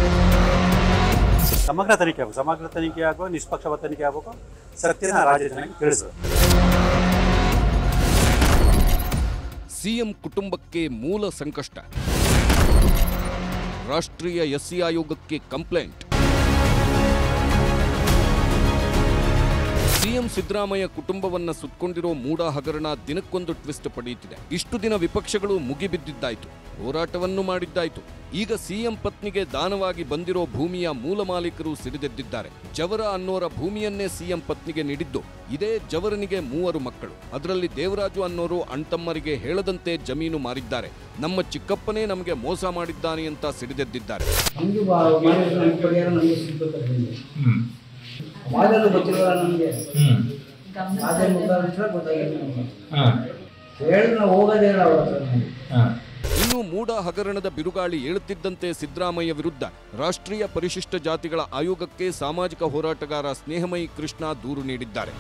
ಸಮಗ್ರ ತನಿಖೆ ಆಗಬೇಕು ಸಮಗ್ರ ತನಿಖೆ ಆಗಬೇಕು ನಿಷ್ಪಕ್ಷಪಾತ ತನಿಖೆ ಆಗಬೇಕು ಸತ್ಯನ ರಾಜ್ಯ ಜನಕ್ಕೆ ತಿಳಿಸಬೇಕು ಸಿಎಂ ಕುಟುಂಬಕ್ಕೆ ಮೂಲ ಸಂಕಷ್ಟ ರಾಷ್ಟ್ರೀಯ ಎಸ್ಸಿ ಆಯೋಗಕ್ಕೆ ಕಂಪ್ಲೇಂಟ್ ಸಿಎಂ ಸಿದ್ದರಾಮಯ್ಯ ಕುಟುಂಬವನ್ನ ಸುತ್ತಕೊಂಡಿರೋ ಮೂಡ ಹಗರಣ ದಿನಕ್ಕೊಂದು ಟ್ವಿಸ್ಟ್ ಪಡೆಯುತ್ತಿದೆ ಇಷ್ಟು ದಿನ ವಿಪಕ್ಷಗಳು ಮುಗಿಬಿದ್ದಿದ್ದಾಯ್ತು ಹೋರಾಟವನ್ನು ಮಾಡಿದ್ದಾಯ್ತು ಈಗ ಸಿಎಂ ಪತ್ನಿಗೆ ದಾನವಾಗಿ ಬಂದಿರೋ ಭೂಮಿಯ ಮೂಲ ಮಾಲೀಕರು ಸಿಡಿದೆದ್ದಿದ್ದಾರೆ ಜವರ ಅನ್ನೋರ ಭೂಮಿಯನ್ನೇ ಸಿಎಂ ಪತ್ನಿಗೆ ನೀಡಿದ್ದು ಇದೇ ಜವರನಿಗೆ ಮೂವರು ಮಕ್ಕಳು ಅದರಲ್ಲಿ ದೇವರಾಜು ಅನ್ನೋರು ಅಣ್ತಮ್ಮರಿಗೆ ಹೇಳದಂತೆ ಜಮೀನು ಮಾರಿದ್ದಾರೆ ನಮ್ಮ ಚಿಕ್ಕಪ್ಪನೇ ನಮಗೆ ಮೋಸ ಮಾಡಿದ್ದಾನೆ ಅಂತ ಸಿಡಿದೆದ್ದಿದ್ದಾರೆ ನಮಗೂ ಪರಿಹಾರ ನಮಗೆ ಸಿಗ್ಬೇಕಾದ್ರೆ ವಾದನೂ ಗೊತ್ತಿಲ್ಲ ನಮಗೆ ಅದೇ ಮುಖಾಂತರ ಗೊತ್ತಾಗಿದೆ ನಮಗೆ ಹೇಳಿದ್ರೆ ನಾವು ಹೋಗೋದೇ ಇಲ್ಲ ಅವ್ರ ಹತ್ರ ನಮಗೆ. ಇನ್ನು ಮೂಡ ಹಗರಣದ ಬಿರುಗಾಳಿ ಏಳುತ್ತಿದ್ದಂತೆ ಸಿದ್ದರಾಮಯ್ಯ ವಿರುದ್ಧ ರಾಷ್ಟ್ರೀಯ ಪರಿಶಿಷ್ಟ ಜಾತಿಗಳ ಆಯೋಗಕ್ಕೆ ಸಾಮಾಜಿಕ ಹೋರಾಟಗಾರ ಸ್ನೇಹಮಯಿ ಕೃಷ್ಣ ದೂರು ನೀಡಿದ್ದಾರೆ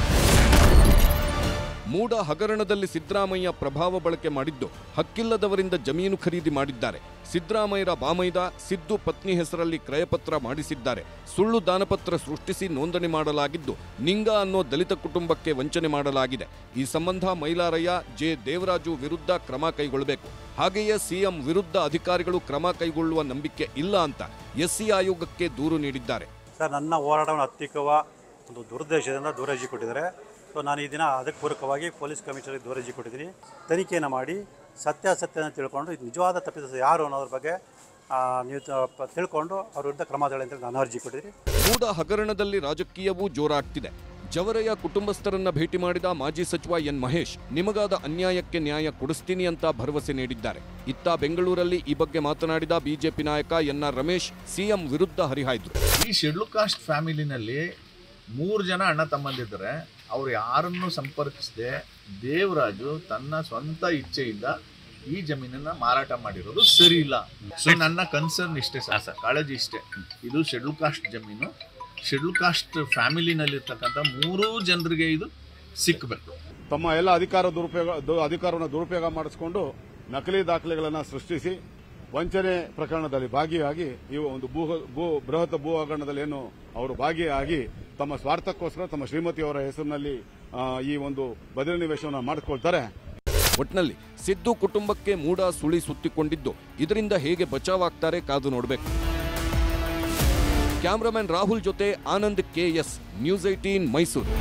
ಮೂಡ ಹಗರಣದಲ್ಲಿ ಸಿದ್ದರಾಮಯ್ಯ ಪ್ರಭಾವ ಬಳಕೆ ಮಾಡಿದ್ದು ಹಕ್ಕಿಲ್ಲದವರಿಂದ ಜಮೀನು ಖರೀದಿ ಮಾಡಿದ್ದಾರೆ ಸಿದ್ದರಾಮಯ್ಯರ ಬಾಮೈದ ಸಿದ್ದು ಪತ್ನಿ ಹೆಸರಲ್ಲಿ ಕ್ರಯಪತ್ರ ಮಾಡಿಸಿದ್ದಾರೆ ಸುಳ್ಳು ದಾನಪತ್ರ ಸೃಷ್ಟಿಸಿ ನೋಂದಣಿ ಮಾಡಲಾಗಿದ್ದು ನಿಂಗ ಅನ್ನೋ ದಲಿತ ಕುಟುಂಬಕ್ಕೆ ವಂಚನೆ ಮಾಡಲಾಗಿದೆ ಈ ಸಂಬಂಧ ಮೈಲಾರಯ್ಯ ಜೆ ದೇವರಾಜು ವಿರುದ್ಧ ಕ್ರಮ ಕೈಗೊಳ್ಳಬೇಕು ಹಾಗೆಯೇ ಸಿಎಂ ವಿರುದ್ಧ ಅಧಿಕಾರಿಗಳು ಕ್ರಮ ಕೈಗೊಳ್ಳುವ ನಂಬಿಕೆ ಇಲ್ಲ ಅಂತ ಎಸ್ಸಿ ಆಯೋಗಕ್ಕೆ ದೂರು ನೀಡಿದ್ದಾರೆ ಸರ್ ನನ್ನ ಹೋರಾಟವನ್ನು ಹತ್ತಿಕ್ಕುವ ಒಂದು ದುರುದ್ದೇಶದಿಂದ ದೂರರ್ಜಿ ಕೊಟ್ಟಿದ್ದಾರೆ ಸೊ ನಾನು ಈ ದಿನ ಅದಕ್ಕೆ ಪೂರಕವಾಗಿ ಪೊಲೀಸ್ ಕಮಿಷನರ್ಗೆ ದೂರರ್ಜಿ ಕೊಟ್ಟಿದ್ದೀನಿ ತನಿಖೆಯನ್ನು ಮಾಡಿ ಸತ್ಯಾಸತ್ಯನ ತಿಳ್ಕೊಂಡು ಇದು ನಿಜವಾದ ತಪ್ಪಿದ ಯಾರು ಅನ್ನೋದ್ರ ಬಗ್ಗೆ ಆ, ನೀವು ತ- ತಿಳ್ಕೊಂಡು ಅವ್ರ ವಿರುದ್ಧ ಕ್ರಮ ತಗೊಳ್ಳಿ ಅಂತ ನಾನು ಅರ್ಜಿ ಕೊಟ್ಟಿದ್ದೀನಿ ಮೂಡ ಹಗರಣದಲ್ಲಿ ರಾಜಕೀಯವೂ ಜೋರಾಗ್ತಿದೆ ಜವರಯ್ಯ ಕುಟುಂಬಸ್ಥರನ್ನ ಭೇಟಿ ಮಾಡಿದ ಮಾಜಿ ಸಚಿವ ಎನ್ ಮಹೇಶ್ ನಿಮಗಾದ ಅನ್ಯಾಯಕ್ಕೆ ನ್ಯಾಯ ಕೊಡಿಸ್ತೀನಿ ಅಂತ ಭರವಸೆ ನೀಡಿದ್ದಾರೆ ಇತ್ತ ಬೆಂಗಳೂರಲ್ಲಿ ಈ ಬಗ್ಗೆ ಮಾತನಾಡಿದ ಬಿಜೆಪಿ ನಾಯಕ ಎನ್ ಆರ್ ರಮೇಶ್ ಸಿಎಂ ವಿರುದ್ಧ ಹರಿಹಾಯ್ದರು ಈ ಶೆಡ್ಯೂಲ್ ಕಾಸ್ಟ್ ಫ್ಯಾಮಿಲಿನಲ್ಲಿ ಮೂರು ಜನ ಅಣ್ಣ ತಮ್ಮಂದಿದ್ದಾರೆ ಅವ್ರು ಯಾರನ್ನು ಸಂಪರ್ಕಿಸದೆ ದೇವರಾಜು ತನ್ನ ಸ್ವಂತ ಇಚ್ಛೆಯಿಂದ ಈ ಜಮೀನನ್ನ ಮಾರಾಟ ಮಾಡಿರೋದು ಸರಿ ಇಲ್ಲ ಸೊ ನನ್ನ ಕನ್ಸರ್ನ್ ಇಷ್ಟೇ ಸರ್ ಕಾಳಜಿ ಇಷ್ಟೇ ಇದು ಶೆಡ್ಯೂಲ್ ಕಾಸ್ಟ್ ಜಮೀನು ಶೆಡ್ಯೂಲ್ ಕಾಸ್ಟ್ ಫ್ಯಾಮಿಲಿನಲ್ಲಿರ್ತಕ್ಕಂಥ ಮೂರೂ ಜನರಿಗೆ ಇದು ಸಿಕ್ಕಬೇಕು ತಮ್ಮ ಎಲ್ಲ ಅಧಿಕಾರ ದುರುಪಯೋಗ ದು- ಅಧಿಕಾರವನ್ನು ದುರುಪಯೋಗ ಮಾಡಿಸಿಕೊಂಡು ನಕಲಿ ದಾಖಲೆಗಳನ್ನು ಸೃಷ್ಟಿಸಿ ವಂಚನೆ ಪ್ರಕರಣದಲ್ಲಿ ಭಾಗಿಯಾಗಿ ಈ ಒಂದು ಭೂ ಭೂ ಬೃಹತ್ ಭೂ ಹಗರಣದಲ್ಲಿ ಏನು ಅವರು ಭಾಗಿಯಾಗಿ ತಮ್ಮ ಸ್ವಾರ್ಥಕ್ಕೋಸ್ಕರ ತಮ್ಮ ಶ್ರೀಮತಿಯವರ ಹೆಸರಿನಲ್ಲಿ ಆ, ಈ ಒಂದು ಬದಲಿ ನಿವೇಶವನ್ನು ಮಾಡಿಕೊಳ್ತಾರೆ ಒಟ್ನಲ್ಲಿ ಸಿದ್ದು ಕುಟುಂಬಕ್ಕೆ ಮೂಡ ಸುಳಿ ಸುತ್ತಿಕೊಂಡಿದ್ದು ಇದರಿಂದ ಹೇಗೆ ಬಚಾವಾಗ್ತಾರೆ ಕಾದು ನೋಡಬೇಕು ಕ್ಯಾಮ್ರಾಮನ್ ರಾಹುಲ್ ಜೊತೆ Anand KS News Eighteen Mysuru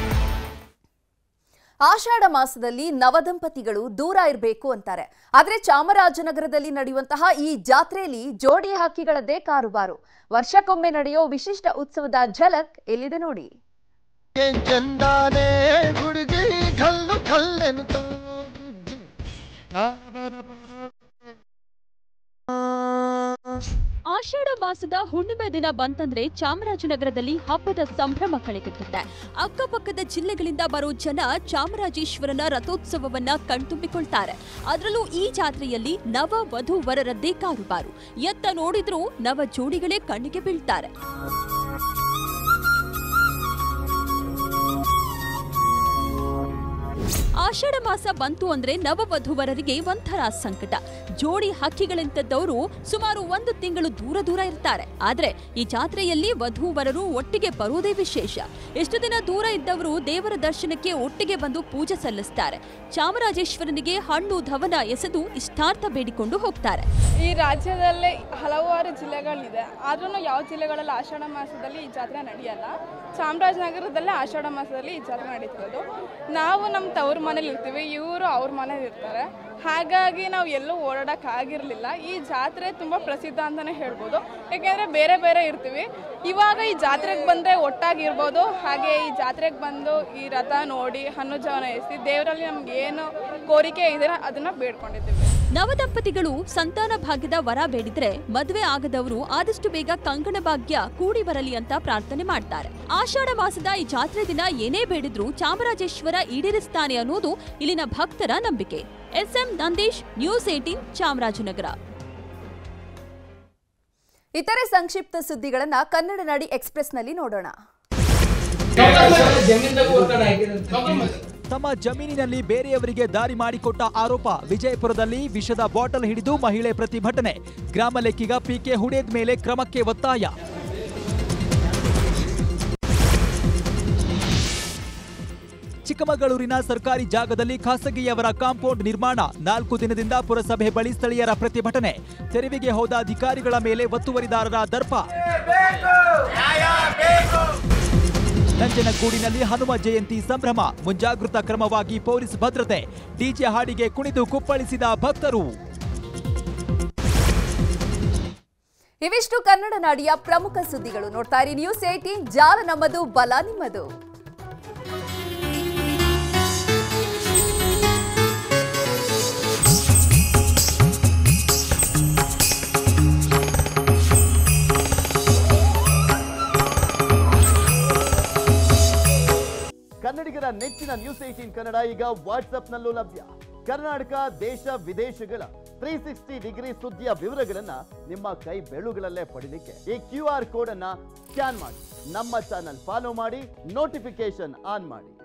Ashadha ಮಾಸದಲ್ಲಿ ನವದಂಪತಿಗಳು ದೂರ ಇರಬೇಕು ಅಂತಾರೆ ಆದ್ರೆ ಚಾಮರಾಜನಗರದಲ್ಲಿ ನಡೆಯುವಂತಹ ಈ ಜಾತ್ರೆಯಲ್ಲಿ ಜೋಡಿ ಹಕ್ಕಿಗಳದ್ದೇ ಕಾರುಬಾರು ವರ್ಷಕ್ಕೊಮ್ಮೆ ನಡೆಯೋ ವಿಶಿಷ್ಟ ಉತ್ಸವದ ಝಲಕ್ ಎಲ್ಲಿದೆ ನೋಡಿ ಚಂದಾನೆ ಹುಡುಗಿ ಕಲ್ಲು ಕಲ್ಲೆನ್ನುತ್ತ ಆಷಾಢ ಮಾಸದ ಹುಣ್ಣಿಮೆ ದಿನ ಬಂತಂದ್ರೆ ಚಾಮರಾಜನಗರದಲ್ಲಿ ಹಬ್ಬದ ಸಂಭ್ರಮ ಕಳೆಗಟ್ಟುತ್ತೆ ಅಕ್ಕಪಕ್ಕದ ಜಿಲ್ಲೆಗಳಿಂದ ಬರೋ ಜನ ಚಾಮರಾಜೇಶ್ವರನ ರಥೋತ್ಸವವನ್ನ ಕಣ್ತುಂಬಿಕೊಳ್ತಾರೆ ಅದರಲ್ಲೂ ಈ ಜಾತ್ರೆಯಲ್ಲಿ ನವ ವಧು ವರರದ್ದೇ ಕಾರುಬಾರು ಎತ್ತ ನೋಡಿದ್ರೂ ನವ ಜೋಡಿಗಳೇ ಕಣ್ಣಿಗೆ ಬೀಳ್ತಾರೆ ಆಷಾಢ ಮಾಸ ಬಂತು ಅಂದ್ರೆ ನವವಧುವರರಿಗೆ ಒಂಥರ ಸಂಕಟ ಜೋಡಿ ಹಕ್ಕಿಗಳಂತದ್ದವರು ಸುಮಾರು ಒಂದು ತಿಂಗಳು ದೂರ ದೂರ ಇರ್ತಾರೆ ಆದ್ರೆ ಈ ಜಾತ್ರೆಯಲ್ಲಿ ವಧೂವರರು ಒಟ್ಟಿಗೆ ಬರುವುದೇ ವಿಶೇಷ ಎಷ್ಟು ದಿನ ದೂರ ಇದ್ದವರು ದೇವರ ದರ್ಶನಕ್ಕೆ ಒಟ್ಟಿಗೆ ಬಂದು ಪೂಜೆ ಸಲ್ಲಿಸ್ತಾರೆ ಚಾಮರಾಜೇಶ್ವರನಿಗೆ ಹಣ್ಣು ಧವನ ಎಸೆದು ಇಷ್ಟಾರ್ಥ ಬೇಡಿಕೊಂಡು ಹೋಗ್ತಾರೆ ಈ ರಾಜ್ಯದಲ್ಲೇ ಹಲವಾರು ಜಿಲ್ಲೆಗಳಿದೆ ಆದ್ರೂ ಯಾವ ಜಿಲ್ಲೆಗಳಲ್ಲಿ ಆಷಾಢ ಮಾಸದಲ್ಲಿ ಈ ಜಾತ್ರೆ ನಡೆಯಲ್ಲ ಚಾಮರಾಜನಗರದಲ್ಲೇ ಆಷಾಢ ಮಾಸದಲ್ಲಿ ಈ ಜಾತ್ರೆ ನಡೀತಿರೋದು ನಾವು ನಮ್ಮ ತವ್ರ ಮನೇಲಿ ಇರ್ತೀವಿ ಇವರು ಅವ್ರ ಮನೇಲಿ ಇರ್ತಾರೆ ಹಾಗಾಗಿ ನಾವು ಎಲ್ಲೂ ಓಡಾಡಕ್ ಆಗಿರಲಿಲ್ಲ ಈ ಜಾತ್ರೆ ತುಂಬ ಪ್ರಸಿದ್ಧ ಅಂತಲೇ ಹೇಳ್ಬೋದು ಯಾಕೆಂದರೆ ಬೇರೆ ಬೇರೆ ಇರ್ತೀವಿ ಇವಾಗ ಈ ಜಾತ್ರೆಗೆ ಬಂದರೆ ಒಟ್ಟಾಗಿರ್ಬೋದು ಹಾಗೆ ಈ ಜಾತ್ರೆಗೆ ಬಂದು ಈ ರಥ ನೋಡಿ ಹಣ್ಣು ಜವನ ಎಸಿ ದೇವರಲ್ಲಿ ನಮ್ಗೆ ಏನು ಕೋರಿಕೆ ಇದೆ ಅದನ್ನ ಬೇಡ್ಕೊಂಡಿದ್ದೀವಿ ನವದಂಪತಿಗಳು ಸಂತಾನ ಭಾಗ್ಯದ ವರ ಬೇಡಿದ್ರೆ ಮದುವೆ ಆಗದವರು ಆದಷ್ಟು ಬೇಗ ಕಂಕಣ ಭಾಗ್ಯ ಕೂಡಿ ಬರಲಿ ಅಂತ ಪ್ರಾರ್ಥನೆ ಮಾಡ್ತಾರೆ ಆಷಾಢ ಮಾಸದ ಈ ಜಾತ್ರೆ ದಿನ ಏನೇ ಬೇಡಿದ್ರೂ ಚಾಮರಾಜೇಶ್ವರ ಈಡೇರಿಸ್ತಾನೆ ಅನ್ನೋದು ಇಲ್ಲಿನ ಭಕ್ತರ ನಂಬಿಕೆ SM Nandish News Eighteen Chamarajanagar ಇತರೆ ಸಂಕ್ಷಿಪ್ತ ಸುದ್ದಿಗಳನ್ನ ಕನ್ನಡ ನಾಡಿ ಎಕ್ಸ್ಪ್ರೆಸ್ನಲ್ಲಿ ನೋಡೋಣ ತಮ್ಮ ಜಮೀನಿನಲ್ಲಿ ಬೇರೆಯವರಿಗೆ ದಾರಿ ಮಾಡಿಕೊಟ್ಟ ಆರೋಪ ವಿಜಯಪುರದಲ್ಲಿ ವಿಷದ ಬಾಟಲ್ ಹಿಡಿದು ಮಹಿಳೆ ಪ್ರತಿಭಟನೆ ಗ್ರಾಮ ಲೆಕ್ಕಿಗ ಪಿಕೆ ಹುಡೇದ್ ಮೇಲೆ ಕ್ರಮಕ್ಕೆ ಒತ್ತಾಯ ಚಿಕ್ಕಮಗಳೂರಿನ ಸರ್ಕಾರಿ ಜಾಗದಲ್ಲಿ ಖಾಸಗಿಯವರ ಕಾಂಪೌಂಡ್ ನಿರ್ಮಾಣ ನಾಲ್ಕು ದಿನದಿಂದ ಪುರಸಭೆ ಬಳಿ ಸ್ಥಳೀಯರ ಪ್ರತಿಭಟನೆ ತೆರವಿಗೆ ಹೋದ ಅಧಿಕಾರಿಗಳ ಮೇಲೆ ಒತ್ತುವರಿದಾರರ ದರ್ಪ ನಂಜನಗೂಡಿನಲ್ಲಿ ಹನುಮ ಜಯಂತಿ ಸಂಭ್ರಮ ಮುಂಜಾಗೃತಾ ಕ್ರಮವಾಗಿ ಪೊಲೀಸ್ ಭದ್ರತೆ ಡಿಜೆ ಹಾಡಿಗೆ ಕುಣಿದು ಕುಪ್ಪಳಿಸಿದ ಭಕ್ತರು ಇವಿಷ್ಟು ಕನ್ನಡ ನಾಡಿಯ ಪ್ರಮುಖ ಸುದ್ದಿಗಳು ನೋಡ್ತಾ ಇರಿ ನ್ಯೂಸ್ ಏಟೀನ್ ಜಾಲ ನಮ್ಮದು ಬಲ ನಿಮ್ಮದು ಕನ್ನಡಿಗರ ನೆಚ್ಚಿನ ನ್ಯೂಸ್ ಏಟೀನ್ ಕನ್ನಡ ಈಗ ವಾಟ್ಸ್ಆಪ್ನಲ್ಲೂ ಲಭ್ಯ ಕರ್ನಾಟಕ ದೇಶ ವಿದೇಶಗಳ ತ್ರೀ ಸಿಕ್ಸ್ಟಿ ಡಿಗ್ರಿ ಸುದ್ದಿಯ ವಿವರಗಳನ್ನ ನಿಮ್ಮ ಕೈ ಬೆಳುಗಳಲ್ಲೇ ಪಡಿಲಿಕ್ಕೆ ಈ ಕ್ಯೂ ಆರ್ ಕೋಡ್ ಅನ್ನ ಸ್ಕ್ಯಾನ್ ಮಾಡಿ ನಮ್ಮ ಚಾನಲ್ ಫಾಲೋ ಮಾಡಿ ನೋಟಿಫಿಕೇಶನ್ ಆನ್ ಮಾಡಿ